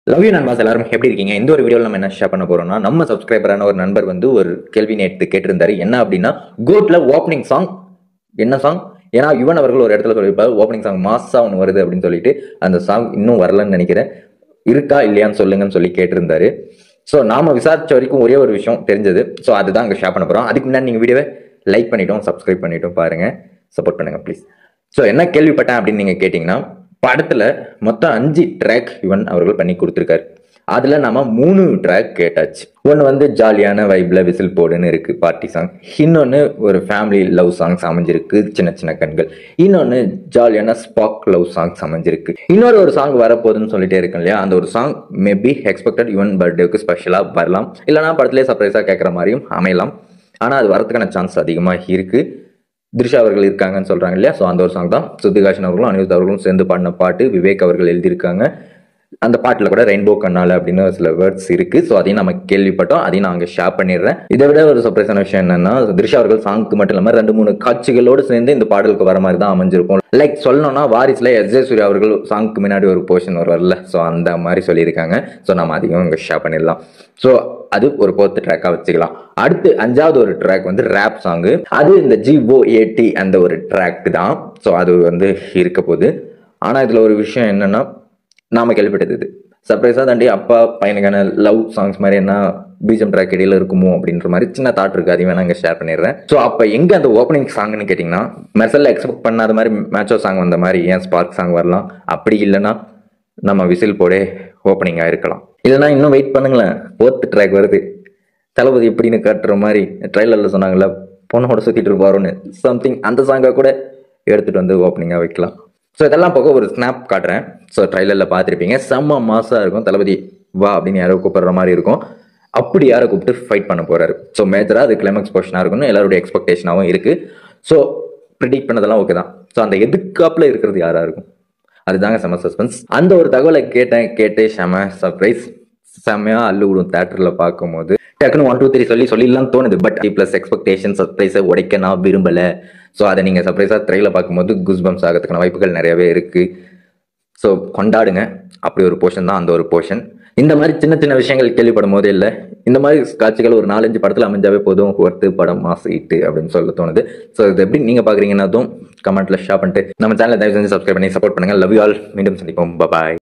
love you நண்பாஸ் எல்லாரும் எப்படி இருக்கீங்க இந்த ஒரு வீடியோவில் நம்ம என்ன ஷேர் பண்ண போறோம்னா நம்ம சப்ஸ்கிரைபரான ஒரு நண்பர் வந்து ஒரு கேள்வி நேற்று கேட்டிருந்தாரு என்ன அப்படின்னா கோட்ல ஓப்பனிங் சாங் என்ன சாங் ஏன்னா யுவன் அவர்கள் ஒரு இடத்துல சொல்லியிருப்பாரு ஓப்பனிங் சாங் மாசா ஒன்று வருது அப்படின்னு சொல்லிட்டு அந்த சாங் இன்னும் வரலன்னு நினைக்கிறேன் இருக்கா இல்லையான்னு சொல்லுங்கன்னு சொல்லி கேட்டிருந்தாரு ஸோ நாம விசாரிச்ச வரைக்கும் ஒரே ஒரு விஷயம் தெரிஞ்சது ஸோ அதுதான் அங்கே ஷேர் பண்ண போறோம் அதுக்கு முன்னாடி நீங்கள் வீடியோவை லைக் பண்ணிட்டோம் சப்ஸ்கிரைப் பண்ணிட்டோம் பாருங்க சப்போர்ட் பண்ணுங்க ப்ளீஸ் ஸோ என்ன கேள்விப்பட்டேன் அப்படின்னு நீங்க கேட்டிங்கன்னா படத்துல மொத்தம் அஞ்சு ட்ராக் யுவன் அவர்கள் பண்ணி கொடுத்துருக்காரு அதுல நம்ம மூணு ட்ராக் கேட்டாச்சு ஒன்று வந்து ஜாலியான வைப்ல விசில் போடுன்னு இருக்கு பார்ட்டி சாங் இன்னொன்று ஒரு ஃபேமிலி லவ் சாங்ஸ் அமைஞ்சிருக்கு சின்ன சின்ன கண்கள் இன்னொன்று ஜாலியான ஸ்பாக் லவ் சாங்ஸ் அமைஞ்சிருக்கு இன்னொரு ஒரு சாங் வரப்போகுதுன்னு சொல்லிட்டே இருக்கேன் இல்லையா அந்த ஒரு சாங் மேபி எக்ஸ்பெக்டட் யுவன் பர்த்டேக்கு ஸ்பெஷலாக வரலாம் இல்லைனா படத்திலே சர்ப்ரைஸாக கேட்குற மாதிரியும் அமையலாம் ஆனால் அது வரதுக்கான சான்ஸ் அதிகமாக இருக்கு திரிஷா அவர்கள் இருக்காங்கன்னு சொல்றாங்க இல்லையா ஸோ அந்த ஒரு சாங் தான் சுத்திகாஷன் அவர்களும் அனிருத் அவர்களும் சேர்ந்து பாடின பாட்டு விவேக் அவர்கள் எழுதியிருக்காங்க அந்த பாட்டில் கூட ரெயின்போ கண்ணால அப்படின்னு சில வேர்ட்ஸ் இருக்கு ஸோ அதையும் நம்ம கேள்விப்பட்டோம் அதையும் நான் அங்கே ஷேர் பண்ணிடுறேன் இதை விட ஒரு சர்ப்ரைஸான விஷயம் என்னன்னா திரிஷா அவர்கள் சாங்க்கு மட்டும் இல்லாமல் ரெண்டு மூணு காட்சிகளோடு சேர்ந்து இந்த பாடலுக்கு வர மாதிரி தான் அமைஞ்சிருக்கும் லைக் சொல்லணும்னா வாரிசுல எஸ் ஜே சூர்யா அவர்கள் சாங்க்கு முன்னாடி ஒரு போர்ஷன் வருவார்ல ஸோ அந்த மாதிரி சொல்லியிருக்காங்க ஸோ நம்ம அதையும் இங்கே ஷேர் பண்ணிடலாம் ஸோ அது ஒரு போர்த்து ட்ராக்காக வச்சுக்கலாம் அடுத்து அஞ்சாவது ஒரு ட்ராக் வந்து ரேப் சாங்கு அது இந்த ஜிஓ ஏடி அந்த ஒரு ட்ராக் தான் ஸோ அது வந்து இருக்க போகுது ஆனால் இதில் ஒரு விஷயம் என்னன்னா நாம கேள்விப்பட்டது இது சர்ப்ரைஸாக தாண்டி அப்பா பையனுக்கான லவ் சாங்ஸ் மாதிரி என்ன பிஜிஎம் ட்ராக் இடையில இருக்குமோ அப்படின்ற மாதிரி சின்ன தாட் இருக்கு அதையும் வேணா இங்கே ஷேர் பண்ணிடுறேன் ஸோ அப்போ எங்கே அந்த ஓப்பனிங் சாங்னு கேட்டிங்கன்னா மெர்சல்ல எக்ஸ்பெக்ட் பண்ணாத மாதிரி மேட்சோ சாங் வந்த மாதிரி ஏன் ஸ்பார்க் சாங் வரலாம் அப்படி இல்லைன்னா நம்ம விசில் போடே ஓப்பனிங்காக இருக்கலாம் இல்லைன்னா இன்னும் வெயிட் பண்ணுங்களேன் ஃபோர்த் ட்ராக் வருது தளபதி எப்படின்னு காட்டுற மாதிரி ட்ரைலரில் சொன்னாங்கல்ல பொண்ணோட சுற்றிட்டு இருப்பாருன்னு சம்திங் அந்த சாங்கை கூட எடுத்துகிட்டு வந்து ஓப்பனிங்காக வைக்கலாம் ஸோ இதெல்லாம் போக ஒரு ஸ்னாப் காட்டுறேன் ஸோ ட்ரைலரில் பார்த்துருப்பீங்க செம்ம மாசாக இருக்கும் தளபதி வா அப்படின்னு யாரோ கூப்பிடுற மாதிரி இருக்கும் அப்படி யாரை கூப்பிட்டு ஃபைட் பண்ண போறாரு ஸோ மேஜராக அது கிளைமேக்ஸ் போர்ஷனாக இருக்கும்னு எல்லாருடைய எக்ஸ்பெக்டேஷனாகவும் இருக்கு ஸோ ப்ரிடிக்ட் பண்ணதெல்லாம் ஓகே தான் ஸோ அந்த எதுக்காப்புல இருக்கிறது யாரா இருக்கும் அதுதாங்க செம சஸ்பென்ஸ் அந்த ஒரு தகவலை கேட்டேன் கேட்டு செம சர்ப்ரைஸ் செம்மையா அள்ளு விடும் தேட்டரில் பார்க்கும்போது டக்குனு ஒன் டூ த்ரீ சொல்லி சொல்லிடலாம் தோணுது பட் ப்ளஸ் எக்ஸ்பெக்டேஷன் சர்ப்ரைஸை உடைக்க நான் விரும்பலை ஸோ அதை நீங்கள் சர்ப்ரைஸாக த்ரையில் பார்க்கும்போது குஸ் பம்ஸ் ஆகிறதுக்கான வாய்ப்புகள் நிறையவே இருக்குது ஸோ கொண்டாடுங்க அப்படி ஒரு போர்ஷன் தான் அந்த ஒரு போர்ஷன் இந்த மாதிரி சின்ன சின்ன விஷயங்கள் கேள்விப்படும் போதே இல்லை இந்த மாதிரி காட்சிகள் ஒரு நாலஞ்சு படத்தில் அமைஞ்சாவே போதும் ஒர்த்து படம் மாசு இட்டு அப்படின்னு சொல்ல தோணுது ஸோ இது எப்படி நீங்கள் பார்க்குறீங்கன்னா அதுவும் கமெண்ட்ல ஷேர் பண்ணிட்டு நம்ம சேனலை தயவு செஞ்சு சப்ஸ்கிரைப் பண்ணி சப்போர்ட் பண்ணுங்க லவ் யூ ஆல் மீண்டும் சந்திப்போம் பாய்